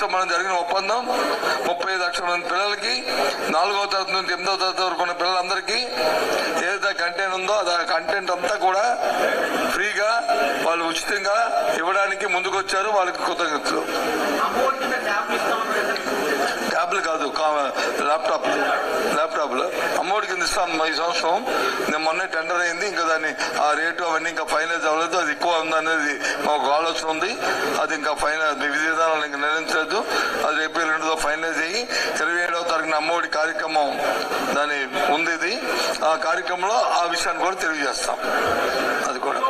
మనం జరిగిన ఒప్పందం ముప్పై ఐదు లక్షల మంది పిల్లలకి నాలుగవ తరగతి నుంచి ఎనిమిదవ తరగతి వరకు ఉన్న పిల్లలందరికీ ఏదైతే కంటెంట్ ఉందో అది ఆ కంటెంట్ అంతా కూడా ఫ్రీగా వాళ్ళు ఉచితంగా ఇవ్వడానికి ముందుకు వచ్చారు వాళ్ళకి కృతజ్ఞతలు అమౌంట్ కింద ట్యాబ్లు ఇస్తామని ట్యాబ్లు కాదు కా- ల్యాప్టాప్లు ల్యాప్టాప్లు అమ్మఒడి కింద ఇస్తాను ఈ సంవత్సరం నేను మొన్నే టెండర్ అయింది ఇంకా దాన్ని ఆ రేటు అవన్నీ ఇంకా ఫైనలైజ్ అవ్వలేదు అది ఎక్కువ ఉంది అనేది మాకు ఆలోచన ఉంది అది ఇంకా ఫైనల్ విధి విధానాలు ఇంకా నిర్ణయించలేదు అది రేపు రెండుతో ఫైనలైజ్ అయ్యి ఇరవై ఏడవ తారీఖున అమ్మఒడి కార్యక్రమం దాని ఉంది ఇది ఆ కార్యక్రమంలో ఆ విషయాన్ని కూడా తెలియజేస్తాం అది కూడా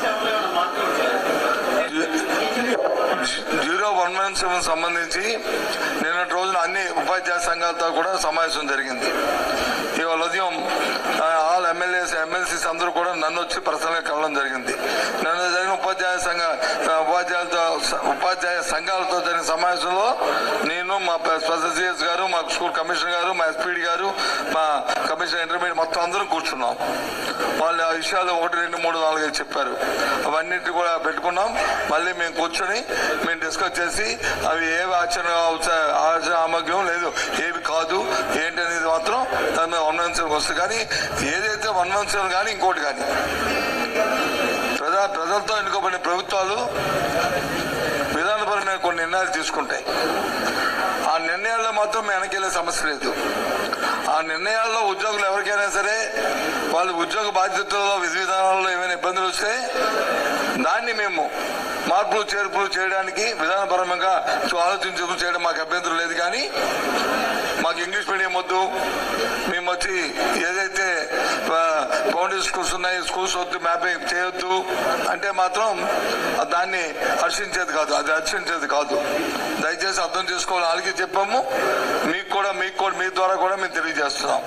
జీరో వన్ వన్ సెవెన్ సంబంధించి నిన్నటి రోజున అన్ని ఉపాధ్యాయ సంఘాలతో కూడా సమావేశం జరిగింది ఇవాళ ఉదయం ఆ, ఆల్ ఎమ్మెల్యేస్ ఎమ్మెల్సీస్ అందరూ కూడా నన్ను వచ్చి పర్సనల్గా కలవడం జరిగింది నిన్న జరిగిన ఉపాధ్యాయ సంఘ ఆ, ఉపాధ్యాయులతో స- ఉపాధ్యాయ సంఘాలతో జరిగిన సమావేశంలో నేను మా స్పెషల్ సిఎస్ గారు మా స్కూల్ కమిషనర్ గారు మా ఎస్పీడి గారు మా కమిషనర్ ఇంటర్మీడియట్ మొత్తం అందరం కూర్చున్నాం వాళ్ళు ఆ విషయాలు ఒకటి రెండు మూడు నాలుగు ఐదు చెప్పారు అవన్నిటి కూడా పెట్టుకున్నాం మళ్ళీ మేము కూర్చొని మేము డిస్కస్ చేసి అవి ఏవి ఆచరణ ఆచరణ ఆమోగ్యం లేదు ఏవి కాదు ఏంటి అనేది మాత్రం దాని మీద వన్ వన్ సెవెన్ వస్తుంది కానీ ఏదైతే వన్ వన్ సెవెన్ కానీ ఇంకోటి కానీ ప్రజా ప్రజలతో ఎన్నుకోబడిన ప్రభుత్వాలు విధానపరమైన కొన్ని నిర్ణయాలు తీసుకుంటాయి ఆ నిర్ణయాల్లో మాత్రం వెనకెళ్ళే సమస్య లేదు ఆ నిర్ణయాల్లో ఉద్యోగులు ఎవరికైనా సరే వాళ్ళ ఉద్యోగ బాధ్యతల్లో విధి విధానాల్లో ఏమైనా ఇబ్బందులు వస్తే దాన్ని మేము మార్పులు చేర్పులు చేయడానికి విధానపరంగా ఆలోచించు చేయడం మాకు అభ్యంతరం లేదు కానీ మాకు ఇంగ్లీష్ మీడియం వద్దు మేము వచ్చి ఏదైతే ఫౌండేషన్ స్కూల్స్ ఉన్నాయి స్కూల్స్ వద్దు మ్యాపింగ్ చేయొద్దు అంటే మాత్రం దాన్ని హర్షించేది కాదు అది హర్షించేది కాదు దయచేసి అర్థం చేసుకోవాలి వాళ్ళకి చెప్పాము మీకు కూడా మీకు కూడా మీ ద్వారా కూడా మేము తెలియజేస్తున్నాం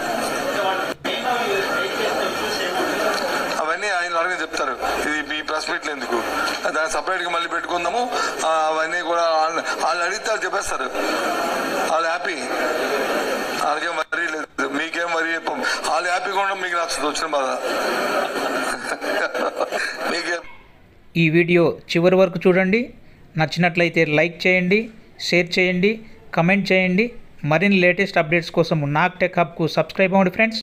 అవన్నీ ఆయన అడిగి చెప్తారు ఇది మీ ప్రెస్ మీట్లు ఎందుకు దాన్ని సపరేట్గా మళ్ళీ పెట్టుకుందాము ఆ, అవన్నీ కూడా వాళ్ళు వాళ్ళు అడిగితే వాళ్ళు చెప్పేస్తారు వాళ్ళు హ్యాపీ వాళ్ళకేం వరీ లేదు మీకేం వరీ వాళ్ళు హ్యాపీగా ఉండడం మీకు నచ్చదు వచ్చిన బాధ మీకేం ఈ వీడియో చివరి వరకు చూడండి నచ్చినట్లయితే లైక్ చేయండి షేర్ చేయండి కమెంట్ చేయండి మరిన్ని లేటెస్ట్ అప్డేట్స్ కోసం నాక్ టెక్ హబ్కు సబ్స్క్రైబ్ అవ్వండి ఫ్రెండ్స్